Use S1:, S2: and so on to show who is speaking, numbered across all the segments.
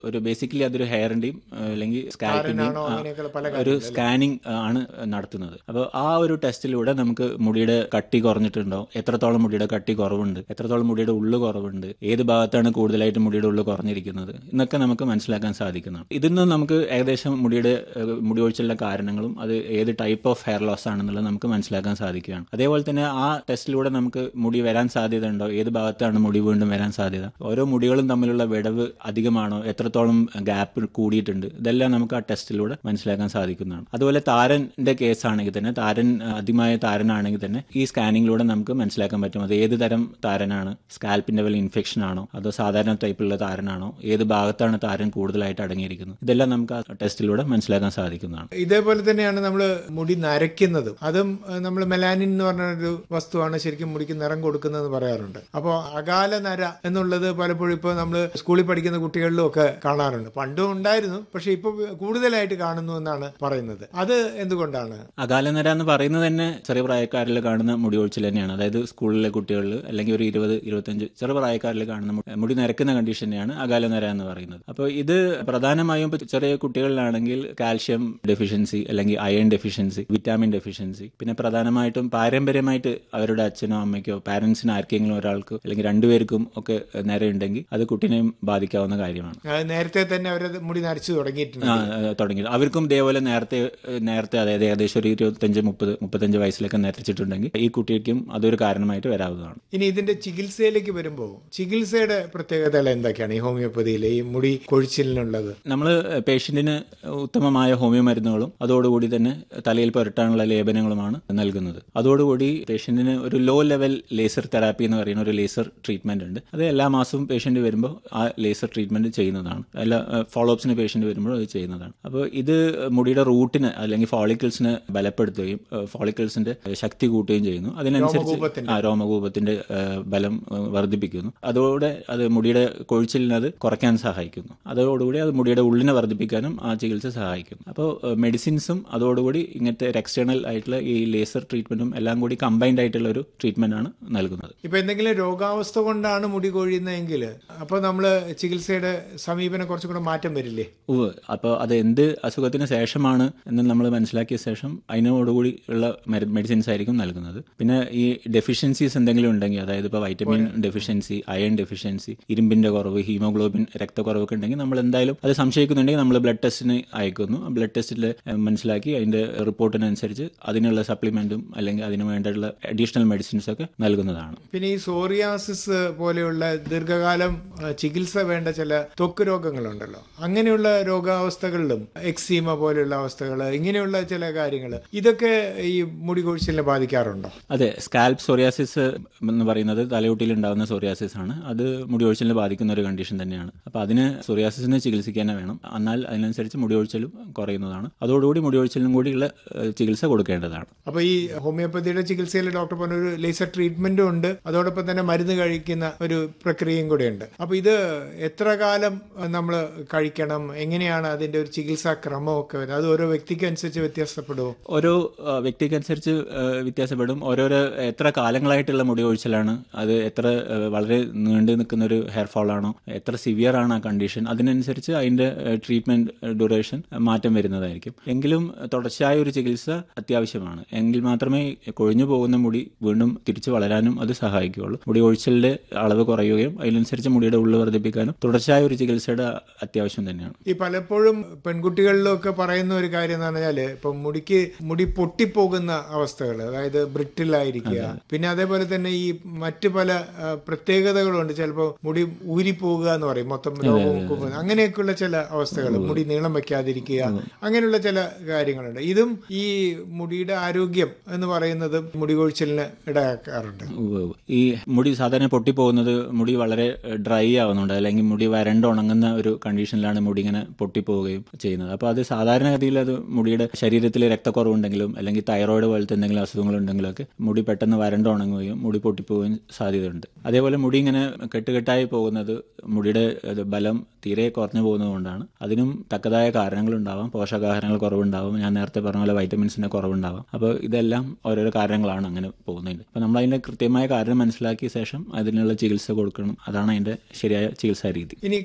S1: ഒരു ബേസിക്കലി അതൊരു ഹെയറിന്റെയും അല്ലെങ്കിൽ സ്കാൽപ്പിന്റെയും
S2: താരനാണോ അങ്ങനെയൊക്കെയുള്ള പല
S1: ഒരു സ്കാനിങ് ആണ് നടത്തുന്നത് അപ്പോൾ ആ ഒരു ടെസ്റ്റിലൂടെ നമുക്ക് മുടിയുടെ കട്ടി കുറഞ്ഞിട്ടുണ്ടോ എത്രത്തോളം മുടിയുടെ കട്ടി കുറവുണ്ട് എത്രത്തോളം മുടിയുടെ ഉള്ളു കുറവുണ്ട് ഏത് ഭാഗത്താണ് കൂടുതലായിട്ട് മുടിയുടെ ഉള്ളു കുറഞ്ഞിരിക്കുന്നത് എന്നൊക്കെ നമുക്ക് മനസ്സിലാക്കാൻ സാധിക്കുന്നതാണ് ഇതിൽ നിന്ന് നമുക്ക് ഏകദേശം മുടിയുടെ ഏഹ്, മുടി ഒഴിച്ചുള്ള കാരണങ്ങളും അത് ഏത് ടൈപ്പ് ഓഫ് ഹെയർ ലോസ് ആണെന്നുള്ളത് നമുക്ക് മനസ്സിലാക്കാൻ സാധിക്കുകയാണ് അതേപോലെ തന്നെ ആ ടെസ്റ്റിലൂടെ നമുക്ക് മുടി വരാൻ സാധ്യത ഉണ്ടോ ഏത് ഭാഗത്താണ് മുടി വീണ്ടും വരാൻ സാധ്യത ഓരോ മുടികളും തമ്മിലുള്ള വിടവ് അധികമാണോ എത്രത്തോളം ഗ്യാപ്പ് കൂടിയിട്ടുണ്ട് ഇതെല്ലാം നമുക്ക് ആ ടെസ്റ്റിലൂടെ മനസ്സിലാക്കാൻ സാധിക്കുന്നതാണ് അതുപോലെ താരന്റെ കേസ് ആണെങ്കിൽ തന്നെ താരൻ അഹ്, അധികമായ താരനാണെങ്കിൽ തന്നെ ഈ സ്കാനിങ്ങിലൂടെ നമുക്ക് മനസ്സിലാക്കാൻ പറ്റും അത് ഏത് തരം താരനാണ് സ്കാൽപ്പിന്റെ വല്ല ഇൻഫെക്ഷൻ ആണോ അതോ സാധാരണ ടൈപ്പിലുള്ള താരനാണോ ഏത് ഭാഗത്താണ് താരൻ കൂടുതലായിട്ട് അടങ്ങിയിരിക്കുന്നത് ഇതെല്ലാം നമുക്ക് ആ ടെസ്റ്റിലൂടെ മനസ്സിലാക്കാൻ സാധിക്കുന്നതാണ്
S2: ഇതേപോലെ തന്നെയാണ് നമ്മൾ മുടി നരയ്ക്കുന്നതും അതും നമ്മൾ മെലാനിൻ എന്ന് പറഞ്ഞ ഒരു വസ്തുവാണ് ശരിക്കും മുടിക്ക് നിറം കൊടുക്കുന്നതെന്ന് പറയാറുണ്ട് അപ്പോൾ അകാല നര എന്നുള്ളത് പലപ്പോഴും ഇപ്പോൾ നമ്മൾ സ്കൂളിൽ പഠിക്കുന്ന കുട്ടികളിലും ഒക്കെ കാണാറുണ്ട് പണ്ടും ഉണ്ടായിരുന്നു പക്ഷെ ഇപ്പോൾ കൂടുതലായിട്ട് കാണുന്നു എന്നാണ് പറയുന്നത് അത് എന്തുകൊണ്ടാണ്
S1: അകാലനര എന്ന് പറയുന്നത് തന്നെ ചെറിയ പ്രായക്കാരിൽ കാണുന്ന മുടി ഒഴിച്ചിൽ തന്നെയാണ് അതായത് സ്കൂളിലെ കുട്ടികളിൽ അല്ലെങ്കിൽ ഒരു ഇരുപത് ഇരുപത്തഞ്ച് ചെറു പ്രായക്കാരിൽ കാണുന്ന മു- മുടി നിരക്കുന്ന കണ്ടീഷനെയാണ് അകാലനര എന്ന് പറയുന്നത് അപ്പോൾ ഇത് പ്രധാനമായും ഇപ്പൊ ചെറിയ കുട്ടികളിലാണെങ്കിൽ കാൽഷ്യം ഡെഫിഷ്യൻസി അല്ലെങ്കിൽ അയൺ ഡെഫിഷ്യൻസി വിറ്റാമിൻ ഡെഫിഷ്യൻസി പിന്നെ പ്രധാനമായിട്ടും പാരമ്പര്യമായിട്ട് അവരുടെ അച്ഛനോ അമ്മയ്ക്കോ പാരന്റ്സിന് ആർക്കെങ്കിലും ഒരാൾക്ക് അല്ലെങ്കിൽ രണ്ടുപേർക്കും ഒക്കെ നിരയുണ്ടെങ്കിൽ അത് കുട്ടീനെയും ബാധിക്കാവുന്ന കാര്യമാണ്
S2: അത് നേരത്തെ തന്നെ അവരത് മുടി നരച്ചു തുടങ്ങിയിട്ടുണ്ട്
S1: ആ, ആ, തുടങ്ങി അവർക്കും ഇതേപോലെ നേരത്തെ നേരത്തെ അതായത് ഏകദേശം ഒരു ഇരുപത്തഞ്ച് മുപ്പത് മുപ്പത്തഞ്ച് വയസ്സിലൊക്കെ നിരച്ചിട്ടുണ്ടെങ്കിൽ ഈ കുട്ടിക്കും അതൊരു കാരണമായിട്ട് വരാവുന്നതാണ്
S2: ഇനി ഇതിന്റെ ചികിത്സയിലേക്ക് വരുമ്പോൾ ചികിത്സയുടെ പ്രത്യേകതകൾ എന്തൊക്കെയാണ് ഈ ഹോമിയോപ്പതിയിലെ ഈ മുടി കൊഴിച്ചിലിനുള്ളത്
S1: നമ്മൾ പേഷ്യന്റിന് ഉത്തമമായ ഹോമിയോ മരുന്നുകളും അതോടുകൂടി തന്നെ തലയിൽ പുരട്ടാനുള്ള ലേപനങ്ങളുമാണ് നൽകുന്നത് അതോടുകൂടി പേഷ്യന്റിന് ഒരു ലോ ലെവൽ ലേസർ തെറാപ്പി എന്ന് പറയുന്ന ഒരു ലേസർ ട്രീറ്റ്മെന്റ് ഉണ്ട് അത് എല്ലാ മാസവും പേഷ്യന്റ് വരുമ്പോൾ ആ ലേസർ ട്രീറ്റ്മെന്റ് ചെയ്യുന്നതാണ് എല്ലാ ഫോളോ അപ്സിന് പേഷ്യന്റ് വരുമ്പോൾ അത് ചെയ്യുന്നതാണ് അപ്പോൾ ഇത് മുടിയുടെ റൂട്ടിന് അല്ലെങ്കിൽ ഫോളിക്കിൾസിനെ ബലപ്പെടുത്തുകയും ഫോളിക്കിൾസിന്റെ ശക്തി കൂട്ടുകയും ചെയ്യുന്നു അതിനനുസരിച്ച് ആ രോമകൂപത്തിന്റെ ഏഹ്, ബലം ഏഹ്, വർദ്ധിപ്പിക്കുന്നു അതോടെ അത് മുടിയുടെ കൊഴിച്ചിലിനെ അത് കുറയ്ക്കാൻ സഹായിക്കുന്നു അതോടുകൂടി അത് മുടിയുടെ ഉള്ളിനെ വർദ്ധിപ്പിക്കാനും ആ ചികിത്സ സഹായിക്കുന്നു അപ്പോൾ മെഡിസിൻസും അതോടുകൂടി ഇങ്ങനത്തെ എക്സ്റ്റേണൽ ആയിട്ടുള്ള ഈ ലേസർ ട്രീറ്റ്മെന്റും എല്ലാം കൂടി കമ്പൈൻഡ് ആയിട്ടുള്ള ഒരു ട്രീറ്റ്മെന്റ് ആണ് നൽകുന്നത്
S2: ഇപ്പൊ എന്തെങ്കിലും രോഗാവസ്ഥ കൊണ്ടാണ് മുടി കൊഴിയുന്നതെങ്കിൽ അപ്പൊ നമ്മൾ ചികിത്സയുടെ സമീപനം കുറച്ചും കൂടെ മാറ്റം വരില്ലേ
S1: ഉവ് അപ്പോൾ അത് എന്ത് അസുഖത്തിന് ശേഷമാണ് എന്ന് നമ്മൾ മനസ്സിലാക്കിയ ശേഷം അതിനോടുകൂടി ഉള്ള മെഡിസിൻസ് ആയിരിക്കും നൽകുന്നത് പിന്നെ ഈ ഡെഫിഷ്യൻസീസ് എന്തെങ്കിലും ഉണ്ടെങ്കിൽ അതായത് ഇപ്പോൾ വൈറ്റമിൻ ഡെഫിഷ്യൻസി അയൺ ഡെഫിഷ്യൻസി ഇരുമ്പിന്റെ കുറവ് ഹീമോഗ്ലോബിൻ രക്തക്കുറവൊക്കെ ഉണ്ടെങ്കിൽ നമ്മൾ എന്തായാലും അത് സംശയിക്കുന്നുണ്ടെങ്കിൽ നമ്മൾ ബ്ലഡ് ടെസ്റ്റിന് അയക്കുന്നു ബ്ലഡ് ടെസ്റ്റിൽ മനസ്സിലാക്കി അതിന്റെ റിപ്പോർട്ടിനനുസരിച്ച് അതിനുള്ള സപ്ലിമെന്റും അല്ലെങ്കിൽ അതിന് വേണ്ടിയുള്ള അഡീഷണൽ മെഡിസിൻസ് ഒക്കെ നൽകുന്നതാണ്
S2: പിന്നെ ഈ സോറിയാസിസ് പോലെയുള്ള ദീർഘകാലം ആ, ചികിത്സ വേണ്ട ചില ത്വക്ക് രോഗങ്ങളുണ്ടല്ലോ അങ്ങനെയുള്ള രോഗാവസ്ഥകളിലും എക്സീമ പോലെയുള്ള അവസ്ഥകൾ ഇങ്ങനെയുള്ള ചില കാര്യങ്ങൾ ഇതൊക്കെ ഈ മുടി കൊഴിച്ചിലിനെ ബാധിക്കാറുണ്ടോ
S1: അതെ സ്കാൽപ് സോറിയാസിസ് എന്ന് പറയുന്നത് തലയോട്ടിയിൽ ഉണ്ടാകുന്ന സോറിയാസിസ് ആണ് അത് മുടി ഒഴിച്ചിലിനെ ബാധിക്കുന്ന ഒരു കണ്ടീഷൻ തന്നെയാണ് അപ്പൊ അതിന് സോറിയാസിസിനെ ചികിത്സിക്കാൻ വേണം എന്നാൽ അതിനനുസരിച്ച് മുടി ഒഴിച്ചിലും കുറയുന്നതാണ് അതോടുകൂടി മുടി ഒഴിച്ചിലിനും കൂടിയുള്ള ഏഹ്, ചികിത്സ കൊടുക്കേണ്ടതാണ്
S2: അപ്പൊ ഈ ഹോമിയോപ്പതിയുടെ ചികിത്സയിൽ ഡോക്ടർ പറഞ്ഞ ഒരു ലേസർ ട്രീറ്റ്മെന്റും ഉണ്ട് അതോടൊപ്പം തന്നെ മരുന്ന് കഴിക്കുന്ന ഒരു പ്രക്രിയയും കൂടെ ഉണ്ട് അപ്പൊ ഇത് എത്ര കാലം നമ്മൾ കഴിക്കണം എങ്ങനെയാണ് അതിന്റെ ഒരു ചികിത്സാ ക്രമമൊക്കെ വരുന്നത് അത് ഓരോ വ്യക്തിക്ക് അനുസരിച്ച് വ്യത്യാസപ്പെടുമോ
S1: ഓരോ ആ, വ്യക്തിക്കനുസരിച്ച് ആ, വ്യത്യാസപ്പെടും ഓരോരോ എത്ര കാലങ്ങളായിട്ടുള്ള മുടി ഒഴിച്ചിലാണ് അത് എത്ര ആ, വളരെ നീണ്ടു നിൽക്കുന്ന ഒരു ഹെയർ ഫോൾ ആണോ എത്ര സിവിയർ ആണ് ആ കണ്ടീഷൻ അതിനനുസരിച്ച് അതിന്റെ ട്രീറ്റ്മെന്റ് ഡ്യൂറേഷൻ മാറ്റം വരുന്നതായിരിക്കും എങ്കിലും തുടർച്ചയായ ഒരു ചികിത്സ അത്യാവശ്യമാണ് എങ്കിൽ മാത്രമേ കൊഴിഞ്ഞു പോകുന്ന മുടി വീണ്ടും തിരിച്ചു വളരാനും അത് സഹായിക്കുകയുള്ളൂ മുടി ഒഴിച്ചലിന്റെ അളവ് കുറയുകയും അതിനനുസരിച്ച് മുടിയുടെ ഉള്ളു വർദ്ധിപ്പിക്കാനും തുടർച്ചയായ ഒരു ചികിത്സയുടെ അത്യാവശ്യം തന്നെയാണ്
S2: ഈ പലപ്പോഴും പെൺകുട്ടികളിലൊക്കെ പറയുന്ന ഒരു കാര്യം എന്ന് പറഞ്ഞാല് ഇപ്പൊ മുടിക്ക് മുടി പൊട്ടിപ്പോകുന്ന അവസ്ഥകൾ അതായത് ബ്രിട്ടിലായിരിക്കുക പിന്നെ അതേപോലെ തന്നെ ഈ മറ്റു പല ആ, പ്രത്യേകതകളുണ്ട് ചിലപ്പോൾ മുടി ഊരിപ്പോവുക എന്ന് പറയും മൊത്തം രോഗവും കുമ്പും. അങ്ങനെയൊക്കെയുള്ള ചില അവസ്ഥകൾ മുടി നീളം വെക്കാതിരിക്കുക അങ്ങനെയുള്ള ചില കാര്യങ്ങളുണ്ട് ഇതും ഈ മുടിയുടെ ആരോഗ്യം എന്ന് പറയുന്നതും മുടി കൊഴിച്ചിലിന് ഇടയാക്കാറുണ്ട്
S1: ഉവ്വ് ഉവ്വ്. ഈ മുടി സാധാരണ പൊട്ടിപ്പോകുന്നത് മുടി വളരെ ഡ്രൈ ആവുന്നുണ്ട് അല്ലെങ്കിൽ മുടി വരണ്ട് ഉണങ്ങുന്ന ഒരു കണ്ടീഷനിലാണ് മുടി ഇങ്ങനെ പൊട്ടിപ്പോവുകയും ചെയ്യുന്നത് അപ്പോൾ അത് സാധാരണഗതിയിൽ അത് മുടിയുടെ ശരീരത്തിൽ രക്തക്കുറവുണ്ടെങ്കിലും അല്ലെങ്കിൽ തൈറോയിഡ് പോലത്തെ എന്തെങ്കിലും അസുഖങ്ങളുണ്ടെങ്കിലും ഒക്കെ മുടി പെട്ടെന്ന് വരണ്ട് ഉണങ്ങുകയും മുടി പൊട്ടിപ്പോവുകയും സാധ്യതയുണ്ട് അതേപോലെ മുടി ഇങ്ങനെ കെട്ടുകെട്ടായി പോകുന്നത് മുടിയുടെ അത് ബലം തീരെ കുറഞ്ഞു പോകുന്നത് കൊണ്ടാണ് അതിനും തക്കതായ കാരണങ്ങളുണ്ടാവാം പോഷകാഹാരങ്ങൾ കുറവുണ്ടാവും ഞാൻ നേരത്തെ പറഞ്ഞ പോലെ വൈറ്റമിൻസിന്റെ കുറവുണ്ടാവാം അപ്പോൾ ഇതെല്ലാം ഓരോരോ കാരണങ്ങളാണ് അങ്ങനെ പോകുന്നതിന് അപ്പോൾ നമ്മൾ അതിന്റെ കൃത്യമായ കാരണം മനസ്സിലാക്കിയ ശേഷം അതിനുള്ള ചികിത്സ കൊടുക്കണം അതാണ് അതിന്റെ ശരിയായ ചികിത്സാ രീതി
S2: ഇനി കാലാ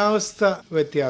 S2: കാലാവസ്ഥ വ്യത്യാസം